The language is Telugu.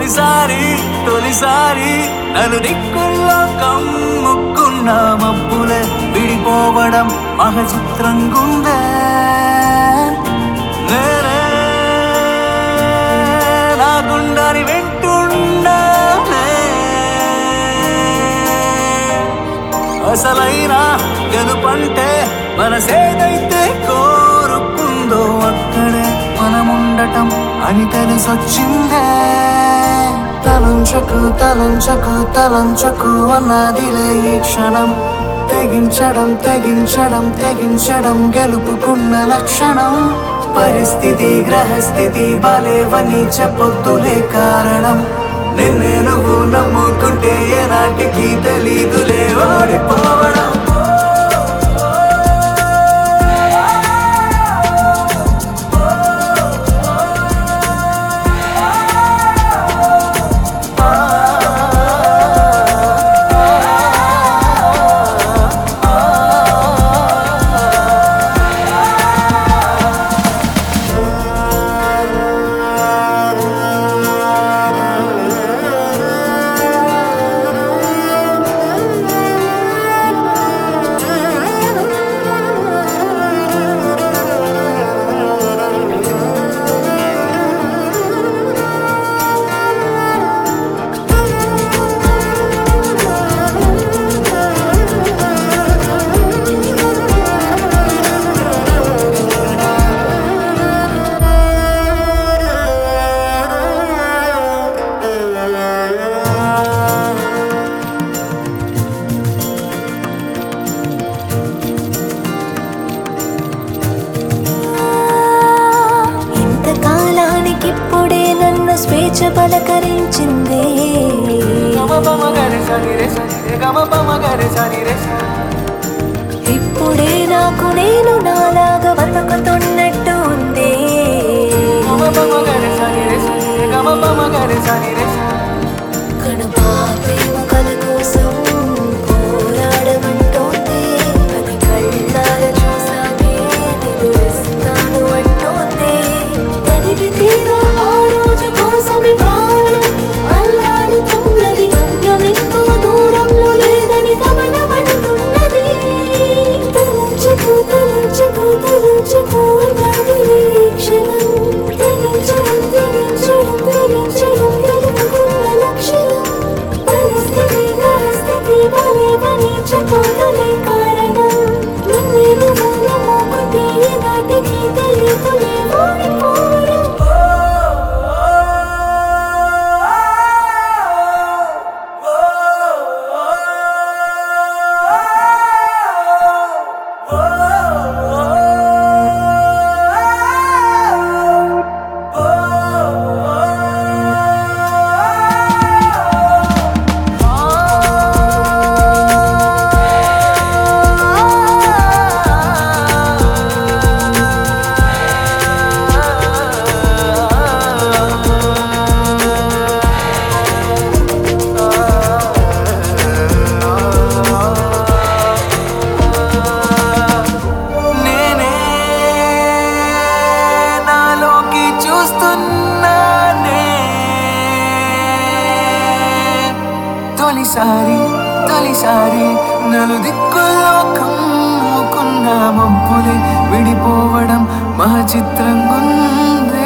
తొలిసారి తొలిసారి నలు దిక్కుల్లో కమ్ముకున్న మబ్బులే విడిపోవడం మహచిత్రంగుందే నేనే నా గుండని వింటున్నానే అసలైన గెలుపంటే మనసేదైతే కోరుకుందో అక్కడే మనముండటం అని తెలిసొచ్చిందే తలంచకు తలంచకు తలంచకు అన్నదిలే ఈ క్షణం తెగించడం తెగించడం తెగించడం గెలుపుకున్న లక్షణం పరిస్థితి గ్రహస్థితి బాలేవని చెప్పొద్దులే కారణం నిన్నే నువ్వు నమ్ముకుంటే ఏనాటికి తెలీదులే ఓడిపోవడం ఇంతకాలానికిప్పుడే నన్ను స్వేచ్ఛ పలకరించింది ఇప్పుడే నాకు నేను నాలాగా బతుకుతున్నట్టు ఉంది కనుపాపేముకల కోసం పోరాడమంటోంది అది కళ్ళార చూసాకే నిలుస్తాను అంటోంది తనివి తీరా ఆ రోజు కోసమే ప్రాణం అల్లాడుతున్నది గమ్యమెంతో దూరంలో లేదని గమనపడుతున్నది తలంచుకు తలంచుకు తలంచుకు అన్నది ఈ క్షణం తెగించడం తెగించడం తెగించడం తెలుపుకున్న లక్షణం పరిస్థితి పరిస్థితి బలేవని చెప్పొద్దులే కారణం నిన్నే నువ్వు నమ్ముకుంటే నాటికి తెలియదులే ఓడిపోవడం నేనే నాలోకి చూస్తున్నానే తొలిసారి తొలిసారి నలు దిక్కుల్లో కమ్ముకున్న మబ్బులే విడిపోవడం మహచిత్రంగుందే